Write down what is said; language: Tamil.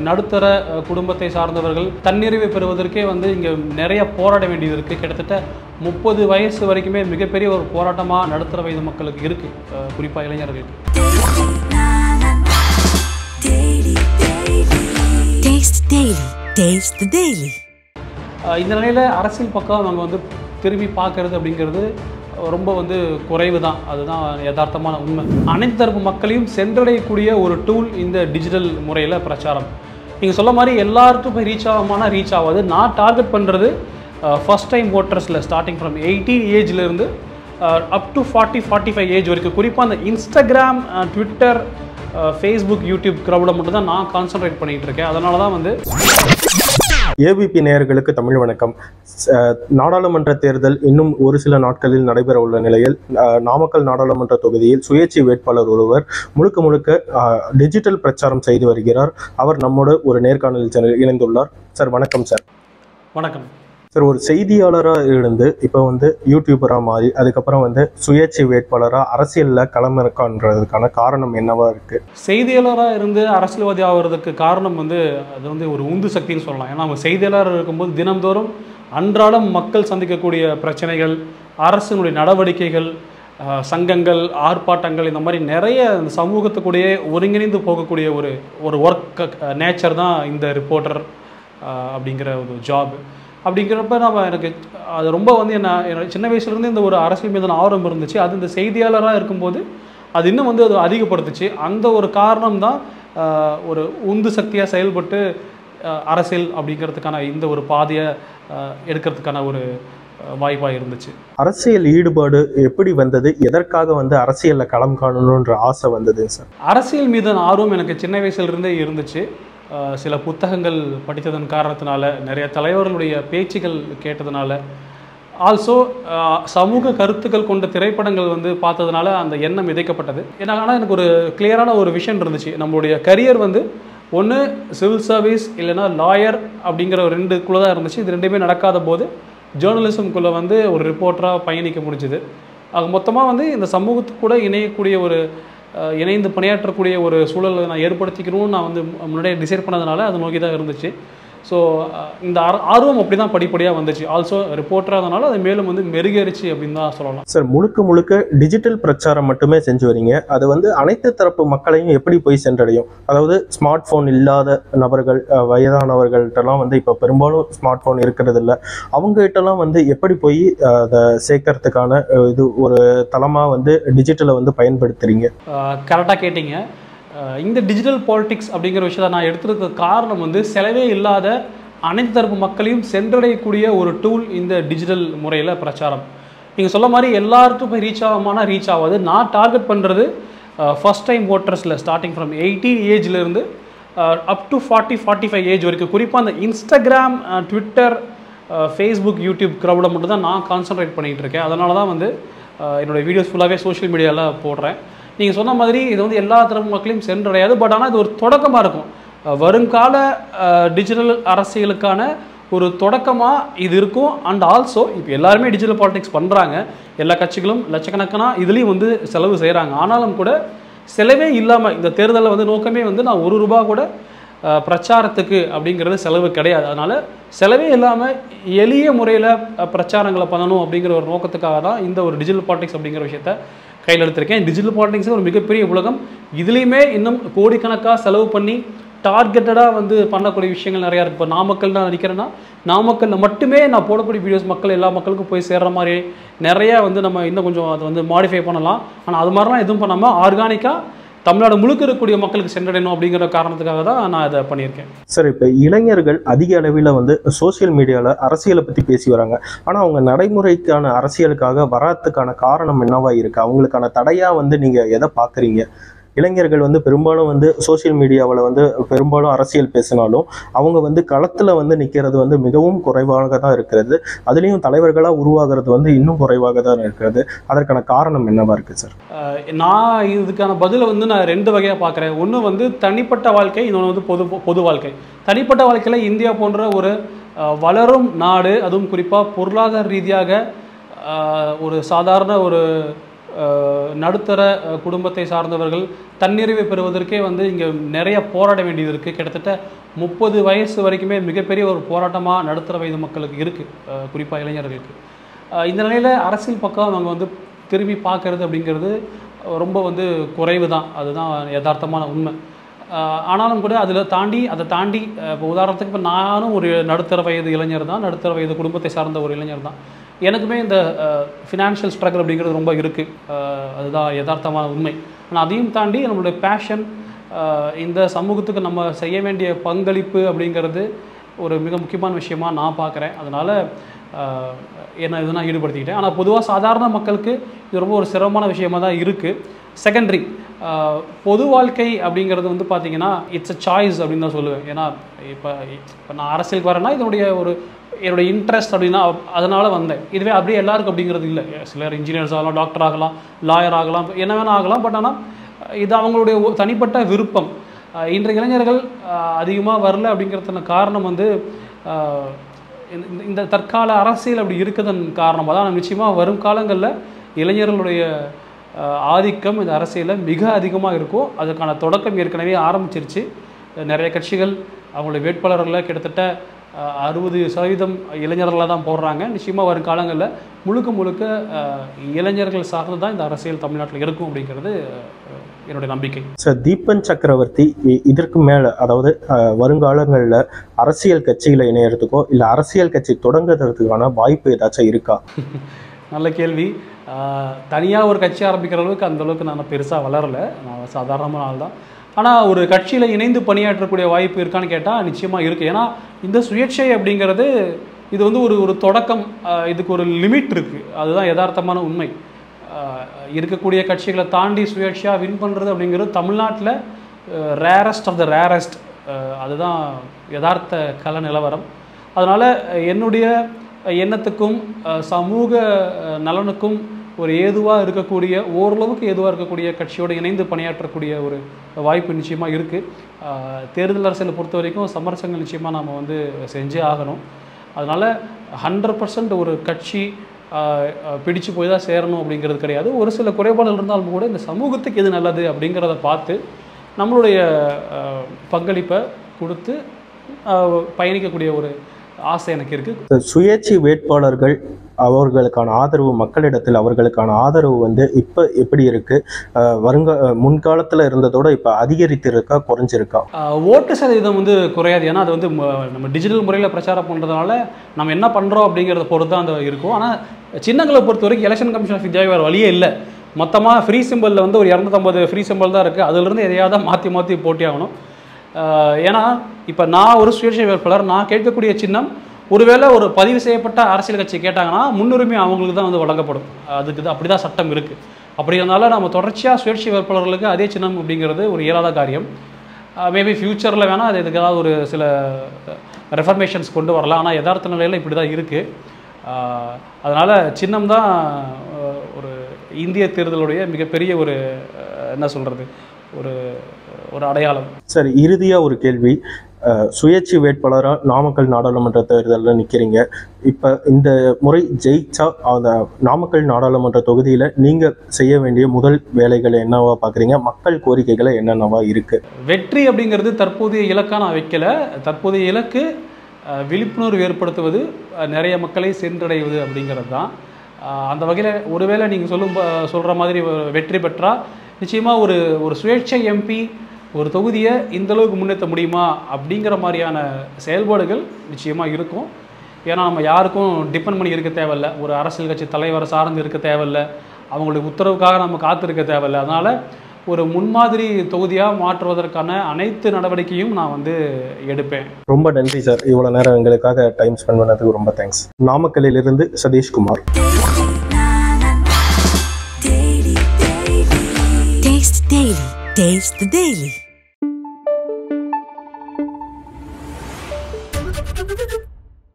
நடுத்தர அஹ், குடும்பத்தை சார்ந்தவர்கள் தன்னிறைவை பெறுவதற்கே வந்து இங்கே நிறைய போராட வேண்டியது இருக்குது கிட்டத்தட்ட முப்பது வயசு வரைக்குமே மிகப்பெரிய ஒரு போராட்டமாக நடுத்தர வயது மக்களுக்கு இருக்குது குறிப்பாக இளைஞர்களுக்கு Taste Daily. Taste the Daily. அஹ் இந்த நிலையில் அரசியல் பக்கம் அவங்க வந்து திரும்பி பார்க்கறது அப்படிங்கிறது ரொம்ப வந்து குறைவு தான் அதுதான் யதார்த்தமான உண்மை அனைத்து தரப்பு மக்களையும் சென்றடையக்கூடிய ஒரு டூல் இந்த டிஜிட்டல் முறையில் பிரச்சாரம் நீங்கள் சொல்ல மாதிரி எல்லாருக்கும் போய் ரீச் ஆகுமானா ரீச் ஆகாது நான் டார்கெட் பண்ணுறது ஃபஸ்ட் டைம் ஓட்டர்ஸில் ஸ்டார்டிங் ஃப்ரம் எயிட்டீன் ஏஜ்லேருந்து up to forty forty five age வரைக்கும் குறிப்பாக அந்த இன்ஸ்டாகிராம் ட்விட்டர் ஃபேஸ்புக் யூடியூப் க்ரௌடை மட்டும் தான் நான் கான்சன்ட்ரேட் பண்ணிகிட்டு இருக்கேன் அதனால தான் வந்து ஏபிபி நேயர்களுக்கு தமிழ் வணக்கம் அஹ், நாடாளுமன்ற தேர்தல் இன்னும் ஒரு சில நாட்களில் நடைபெற உள்ள நிலையில் அஹ், நாமக்கல் நாடாளுமன்ற தொகுதியில் சுயேட்சை வேட்பாளர் ஒருவர் முழுக்க முழுக்க அஹ், டிஜிட்டல் பிரச்சாரம் செய்து வருகிறார் அவர் நம்மோடு ஒரு நேர்காணல் சேனல் இணைந்துள்ளார் சார் வணக்கம் சார் வணக்கம் சார் ஒரு செய்தியாளராக இருந்து இப்போ வந்து யூடியூபராக மாறி அதுக்கப்புறம் வந்து சுயேட்சை வேட்பாளராக அரசியலில் களமிறக்கான்றதுக்கான காரணம் என்னவா இருக்கு செய்தியாளராக இருந்து அரசியல்வாதி ஆகிறதுக்கு காரணம் வந்து அது வந்து ஒரு உந்து சக்தின்னு சொல்லலாம் ஏன்னா அவங்க செய்தியாளராக இருக்கும்போது தினம்தோறும் அன்றாடம் மக்கள் சந்திக்கக்கூடிய பிரச்சனைகள் அரசினுடைய நடவடிக்கைகள் அஹ், சங்கங்கள் ஆர்ப்பாட்டங்கள் இந்த மாதிரி நிறைய இந்த சமூகத்துக்கூடயே ஒருங்கிணைந்து போகக்கூடிய ஒரு ஒரு ஒர்க் நேச்சர் தான் இந்த ரிப்போர்ட்டர் அப்படிங்கிற ஒரு ஜாப் அப்படிங்கிறப்ப நம்ம எனக்கு அது ரொம்ப வந்து என்ன என்னோட சின்ன வயசுலேருந்து இந்த ஒரு அரசியல் மீதான ஆர்வம் இருந்துச்சு அது இந்த செய்தியாளராக இருக்கும்போது அது இன்னும் வந்து அது அதிகப்படுத்துச்சு அந்த ஒரு காரணம் தான் ஆஹ், ஒரு உந்து சக்தியாக செயல்பட்டு ஆஹ், அரசியல் அப்படிங்கிறதுக்கான இந்த ஒரு பாதையை ஆஹ், எடுக்கிறதுக்கான ஒரு வாய்ப்பாக இருந்துச்சு அரசியல் ஈடுபாடு எப்படி வந்தது எதற்காக வந்து அரசியலில் களம் காணணுன்ற ஆசை வந்தது சார் அரசியல் மீதான ஆர்வம் எனக்கு சின்ன வயசுலேருந்தே இருந்துச்சு ஆஹ், சில புத்தகங்கள் படித்ததன் காரணத்தினால நிறைய தலைவர்களுடைய பேச்சுகள் கேட்டதுனால ஆல்சோ சமூக கருத்துக்கள் கொண்ட திரைப்படங்கள் வந்து பார்த்ததுனால அந்த எண்ணம் விதைக்கப்பட்டது ஏன்னா ஆனால் எனக்கு ஒரு கிளியரான ஒரு விஷன் இருந்துச்சு நம்மளுடைய கரியர் வந்து ஒன்று சிவில் சர்வீஸ் இல்லைன்னா லாயர் அப்படிங்கிற ஒரு ரெண்டுக்குள்ளே தான் இருந்துச்சு இது ரெண்டுமே நடக்காத போது ஜேர்னலிசம்குள்ளே வந்து ஒரு ரிப்போர்ட்டராக பயணிக்க முடிஞ்சுது ஆக மொத்தமாக வந்து இந்த சமூகத்துக்கு கூட இணையக்கூடிய ஒரு அஹ், இணைந்து பணியாற்றக்கூடிய ஒரு சூழலை நான் ஏற்படுத்திக்கணும்னு நான் வந்து மு- முன்னாடியே டிசைட் பண்ணதுனால அது நோக்கி தான் இருந்துச்சு ஸோ இந்த ஆர்- ஆர்வம் அப்படி தான் படிப்படியாக வந்துச்சு ஆல்சோ ரிப்போர்ட்டராக இருந்தனால அது மேலும் வந்து மெருகேறிச்சு அப்படின்னு தான் சொல்லலாம் சார் முழுக்க முழுக்க டிஜிட்டல் பிரச்சாரம் மட்டுமே செஞ்சு வரீங்க அது வந்து அனைத்து தரப்பு மக்களையும் எப்படி போய் சென்றடையும் அதாவது ஸ்மார்ட் ஃபோன் இல்லாத நபர்கள் அஹ், வயதானவர்கள்ட்டெல்லாம் வந்து இப்போ பெரும்பாலும் ஸ்மார்ட் ஃபோன் இருக்கிறது இல்ல அவங்ககிட்டலாம் வந்து எப்படி போய் அஹ், அதை சேர்க்கறதுக்கான அஹ், இது ஒரு தளமாக வந்து டிஜிட்டலை வந்து பயன்படுத்துறீங்க கரெக்டாக கேட்டிங்க அஹ் இந்த டிஜிட்டல் பாலிடிக்ஸ் அப்படிங்கிற விஷயத்தை நான் எடுத்துருக்க காரணம் வந்து செலவே இல்லாத அனைத்து தரப்பு மக்களையும் சென்றடையக்கூடிய ஒரு டூல் இந்த டிஜிட்டல் முறையில் பிரச்சாரம் நீங்கள் சொல்ல மாதிரி எல்லாருக்கும் போய் ரீச் ஆகுமானா ரீச் ஆகாது நான் டார்கெட் பண்ணுறது ஃபஸ்ட் டைம் ஓட்டர்ஸில் ஸ்டார்டிங் ஃப்ரம் எயிட்டீன் ஏஜ்லேருந்து up to forty forty five age வரைக்கும் குறிப்பாக அந்த இன்ஸ்டாகிராம் ட்விட்டர் ஃபேஸ்புக் யூடியூப் க்ரௌடை மட்டும் தான் நான் கான்சன்ட்ரேட் பண்ணிகிட்டு இருக்கேன் அதனால தான் வந்து அஹ், என்னோட வீடியோஸ் ஃபுல்லாகவே சோஷியல் மீடியாவில் போடுறேன் நீங்கள் சொன்ன மாதிரி இது வந்து எல்லா தரப்பு மக்களையும் சென்றடையாது பட் ஆனால் இது ஒரு தொடக்கமாக இருக்கும் அஹ், வருங்கால டிஜிட்டல் அரசியலுக்கான ஒரு தொடக்கமாக இது இருக்கும் அண்ட் ஆல்சோ இப்போ எல்லாருமே டிஜிட்டல் பாலிடிக்ஸ் பண்ணுறாங்க எல்லா கட்சிகளும் லட்சக்கணக்கான இதுலேயும் வந்து செலவு செய்கிறாங்க ஆனாலும் கூட செலவே இல்லாமல் இந்த தேர்தலில் வந்து நோக்கமே வந்து நான் ஒரு ரூபா கூட அஹ், பிரச்சாரத்துக்கு அப்படிங்கிறது செலவு கிடையாது அதனால் செலவே இல்லாமல் எளிய முறையில் பிரச்சாரங்களை பண்ணணும் அப்படிங்கிற ஒரு நோக்கத்துக்காக தான் இந்த ஒரு டிஜிட்டல் பாலிடிக்ஸ் அப்படிங்கிற விஷயத்த கையில் எடுத்திருக்கேன் டிஜிட்டல் பாலிடிக்ஸ் ஒரு மிகப்பெரிய உலகம் இதுலேயுமே இன்னும் கோடிக்கணக்காக செலவு பண்ணி டார்கெட்டடாக வந்து பண்ணக்கூடிய விஷயங்கள் நிறையா இருக்குது இப்போ நாமக்கல் நான் நினைக்கிறேன்னா நாமக்கல்ல மட்டுமே நான் போடக்கூடிய வீடியோஸ் மக்கள் எல்லா மக்களுக்கும் போய் சேர்ற மாதிரி நிறையா வந்து நம்ம இன்னும் கொஞ்சம் அதை வந்து மாடிஃபை பண்ணலாம் ஆனால் அது மாதிரிலாம் எதுவும் பண்ணாமல் ஆர்கானிக்காக தமிழ்நாடு முழுக்க இருக்கக்கூடிய மக்களுக்கு சென்றடையணும் அப்படிங்கிற காரணத்துக்காக தான் நான் அதை பண்ணியிருக்கேன் சார் இப்போ இளைஞர்கள் அதிக அளவில் வந்து சோஷியல் மீடியாவில் அரசியலை பற்றி பேசி வராங்க ஆனால் அவங்க நடைமுறைக்கான அரசியலுக்காக வராதுக்கான காரணம் என்னவா இருக்கு அவங்களுக்கான தடையாக வந்து நீங்கள் எதை பார்க்குறீங்க இளைஞர்கள் வந்து பெரும்பாலும் வந்து சோஷியல் மீடியாவில் வந்து பெரும்பாலும் அரசியல் பேசினாலும் அவங்க வந்து களத்தில் வந்து நிற்கிறது வந்து மிகவும் குறைவாக தான் இருக்கிறது அதுலேயும் தலைவர்களாக உருவாகிறது வந்து இன்னும் குறைவாக தான் இருக்கிறது அதற்கான காரணம் என்னவா இருக்குது சார் அஹ் நான் இதுக்கான பதிலை வந்து நான் ரெண்டு வகையாக பார்க்குறேன் ஒன்று வந்து தனிப்பட்ட வாழ்க்கை இன்னொன்று வந்து பொது பொது வாழ்க்கை தனிப்பட்ட வாழ்க்கையில் இந்தியா போன்ற ஒரு அஹ், வளரும் நாடு அதுவும் குறிப்பாக பொருளாதார ரீதியாக அஹ், ஒரு சாதாரண ஒரு அஹ், நடுத்தர அஹ், குடும்பத்தை சார்ந்தவர்கள் தன்னிறைவை பெறுவதற்கே வந்து இங்கே நிறைய போராட வேண்டியது இருக்குது கிட்டத்தட்ட முப்பது வயசு வரைக்குமே மிகப்பெரிய ஒரு போராட்டமாக நடுத்தர வயது மக்களுக்கு இருக்குது குறிப்பாக இளைஞர்களுக்கு அஹ், இந்த நிலையில் அரசியல் பக்கம் அவங்க வந்து திரும்பி பார்க்கறது அப்படிங்கிறது ரொம்ப வந்து குறைவு தான் அதுதான் யதார்த்தமான உண்மை ஆஹ் ஆனாலும் கூட அதில் தாண்டி அதை தாண்டி அஹ் இப்போ உதாரணத்துக்கு இப்போ நானும் ஒரு நடுத்தர வயது இளைஞர் தான் நடுத்தர வயது குடும்பத்தை சார்ந்த ஒரு இளைஞர் தான் எனக்குமே இந்த ஃபினான்ஷியல் ஸ்ட்ரகிள் அப்படிங்கிறது ரொம்ப இருக்குது அதுதான் யதார்த்தமான உண்மை ஆனால் அதையும் தாண்டி நம்மளுடைய பேஷன் இந்த சமூகத்துக்கு நம்ம செய்ய வேண்டிய பங்களிப்பு அப்படிங்கிறது ஒரு மிக முக்கியமான விஷயமா நான் பார்க்குறேன் அதனால் என்னை இது நான் ஈடுபடுத்திக்கிட்டேன் ஆனால் பொதுவாக சாதாரண மக்களுக்கு இது ரொம்ப ஒரு சிரமமான விஷயமா தான் இருக்குது செகண்டரி பொது வாழ்க்கை அப்படிங்கிறது வந்து பார்த்தீங்கன்னா இட்ஸ் அ சாய்ஸ் அப்படின்னு தான் சொல்லுவேன் ஏன்னா இப்போ இப்போ நான் அரசியலுக்கு வரேன்னா இதனுடைய ஒரு என்னுடைய இன்ட்ரெஸ்ட் அப்படின்னா அதனால் வந்தேன் இதுவே அப்படியே எல்லாருக்கும் அப்படிங்கிறது இல்லை சிலர் இன்ஜினியர்ஸ் ஆகலாம் டாக்டர் ஆகலாம் லாயர் ஆகலாம் என்ன வேணால் ஆகலாம் பட் ஆனால் இது அவங்களுடைய ஒரு தனிப்பட்ட விருப்பம் அஹ் இன்றைய இளைஞர்கள் அதிகமாக வரல அப்படிங்கிறதுக்கான காரணம் வந்து அஹ் இந்த- இந்த- இந்த தற்கால அரசியல் அப்படி இருக்கிறதன் காரணமாக தான் நிச்சயமாக வரும் காலங்களில் இளைஞர்களுடைய அஹ், ஆதிக்கம் இந்த அரசியலில் மிக அதிகமாக இருக்கும் அதுக்கான தொடக்கம் ஏற்கனவே ஆரம்பிச்சிருச்சு நிறைய கட்சிகள் அவங்களுடைய வேட்பாளர்களை கிட்டத்தட்ட அஹ், அறுபது சதவீதம் இளைஞர்களாக தான் போடுறாங்க நிச்சயமாக வரும் காலங்களில் முழுக்க முழுக்க அஹ், இளைஞர்கள் சார்ந்து தான் இந்த அரசியல் தமிழ்நாட்டில் இருக்கும் அப்படிங்கிறது அஹ், என்னுடைய நம்பிக்கை சார் தீபன் சக்கரவர்த்தி இ- இதற்கு மேலே அதாவது அஹ், வருங்காலங்களில் அரசியல் கட்சியில் இணையறதுக்கோ இல்லை அரசியல் கட்சி தொடங்குறதுக்கான வாய்ப்பு ஏதாச்சும் இருக்கா நல்ல கேள்வி தனியாக ஒரு கட்சி ஆரம்பிக்கிற அளவுக்கு அந்த அளவுக்கு நான் பெருசாக வளரல நான் சாதாரணமான ஆள் தான் ஆனால் ஒரு கட்சியில் இணைந்து பணியாற்றக்கூடிய வாய்ப்பு இருக்கான்னு கேட்டால் நிச்சயமாக இருக்குது ஏன்னா இந்த சுயேட்சை அப்படிங்கிறது இது வந்து ஒரு ஒரு தொடக்கம் ஆஹ் இதுக்கு ஒரு லிமிட் இருக்குது அதுதான் யதார்த்தமான உண்மை ஆஹ் இருக்கக்கூடிய கட்சிகளை தாண்டி சுயேட்சையாக வின் பண்ணுறது அப்படிங்கிறது தமிழ்நாட்டில் ரேரஸ்ட் ஆஃப் த ரேரஸ்ட் அதுதான் யதார்த்த கல நிலவரம் அதனால் என்னுடைய எண்ணத்துக்கும் அஹ், சமூக அஹ், நலனுக்கும் ஒரு ஏதுவாக இருக்கக்கூடிய ஓரளவுக்கு ஏதுவாக இருக்கக்கூடிய கட்சியோடு இணைந்து பணியாற்றக்கூடிய ஒரு வாய்ப்பு நிச்சயமாக இருக்குது தேர்தல் அரசியலை பொறுத்த வரைக்கும் சமரசங்கள் நிச்சயமாக நாம் வந்து செஞ்சே ஆகணும் அதனால் ஹண்ட்ரட் பர்சன்ட் ஒரு கட்சி ஆஹ், ஆஹ், பிடிச்சு போய் தான் சேரணும் அப்படிங்கிறது கிடையாது ஒரு சில குறைபாடுகள் இருந்தாலும் கூட இந்த சமூகத்துக்கு எது நல்லது அப்படிங்கிறத பார்த்து நம்மளுடைய ஆஹ், பங்களிப்பை கொடுத்து ஆஹ், பயணிக்கக்கூடிய ஒரு ஆசை எனக்கு இருக்குது சுயேட்சை வேட்பாளர்கள் அவர்களுக்கான ஆதரவு மக்களிடத்தில் அவர்களுக்கான ஆதரவு வந்து இப்போ எப்படி இருக்கு அஹ் வருங்க அஹ் முன்காலத்துல இருந்ததோட இப்போ அதிகரித்து இருக்கா குறைஞ்சிருக்கா ஆஹ் ஓட்டு சதவீதம் வந்து குறையாது ஏன்னா அது வந்து ம- நம்ம டிஜிட்டல் முறையில் பிரச்சாரம் பண்ணுறதுனால நம்ம என்ன பண்ணுறோம் அப்படிங்கிறத பொறுத்து தான் அந்த இருக்கும் ஆனால் சின்னங்களை பொறுத்த வரைக்கும் எலெக்ஷன் கமிஷன் ஆஃப் இந்தியாவே வேறு வழியே இல்லை மொத்தமாக ஃப்ரீ சிம்பிளில் வந்து ஒரு இரநூத்தம்பது ஃப்ரீ சிம்பிள் தான் இருக்குது அதுலேருந்து எதையாவது மாற்றி மாற்றி போட்டி ஆகணும் ஆஹ் ஏன்னா இப்போ நான் ஒரு சுயேட்சை வேட்பாளர் நான் கேட்கக்கூடிய சின்னம் ஒருவேளை ஒரு பதிவு செய்யப்பட்ட அரசியல் கட்சி கேட்டாங்கன்னா முன்னுரிமை அவங்களுக்கு தான் வந்து வழங்கப்படும் அதுக்கு தான் அப்படி தான் சட்டம் இருக்குது அப்படி இருந்தாலும் நம்ம தொடர்ச்சியாக சுயேட்சை வேட்பாளர்களுக்கு அதே சின்னம் அப்படிங்கிறது ஒரு இயலாத காரியம் மேபி ஃப்யூச்சரில் வேணால் அது இதுக்கு ஏதாவது ஒரு சில ரெஃபர்மேஷன்ஸ் கொண்டு வரலாம் ஆனால் யதார்த்த நிலையில் இப்படி தான் இருக்குது அதனால் சின்னம் தான் அஹ், ஒரு இந்திய தேர்தலுடைய மிகப்பெரிய ஒரு அஹ், என்ன சொல்கிறது ஒரு ஒரு அடையாளம் சரி இறுதியா ஒரு கேள்வி அஹ் சுயேட்சை வேட்பாளரா நாமக்கல் நாடாளுமன்ற தேர்தலில் நிக்கிறீங்க இப்போ இந்த முறை ஜெயிச்சா அந்த நாமக்கல் நாடாளுமன்ற தொகுதியில நீங்க செய்ய வேண்டிய முதல் வேலைகளை என்னவா பாக்குறீங்க மக்கள் கோரிக்கைகளை என்னென்னவா இருக்கு வெற்றி அப்படிங்கிறது தற்போதைய இலக்காக நான் வைக்கல தற்போதைய இலக்கு அஹ், விழிப்புணர்வு ஏற்படுத்துவது அஹ், நிறைய மக்களை சென்றடைவது அப்படிங்கிறது தான் அஹ், அந்த வகையில் ஒருவேளை நீங்கள் சொல்லும் ப- சொல்ற மாதிரி வ- வெற்றி பெற்றால் நிச்சயமாக ஒரு ஒரு சுயேட்சை எம்பி ஒரு தொகுதியை இந்த அளவுக்கு முன்னேற்ற முடியுமா அப்படிங்கிற மாதிரியான செயல்பாடுகள் நிச்சயமாக இருக்கும் ஏன்னா நம்ம யாருக்கும் டிபெண்ட் பண்ணி இருக்க தேவையில்ல ஒரு அரசியல் கட்சி தலைவரை சார்ந்து இருக்க தேவையில்ல அவங்களுடைய உத்தரவுக்காக நம்ம காத்திருக்க தேவையில்ல அதனால் ஒரு முன்மாதிரி தொகுதியாக மாற்றுவதற்கான அனைத்து நடவடிக்கையும் நான் வந்து எடுப்பேன் ரொம்ப நன்றி சார் இவ்வளவு நேரம் எங்களுக்காக டைம் ஸ்பெண்ட் பண்ணதுக்கு ரொம்ப தேங்க்ஸ் நாமக்கல்லிலிருந்து Satishkumar Taste the Daily. Taste the Daily.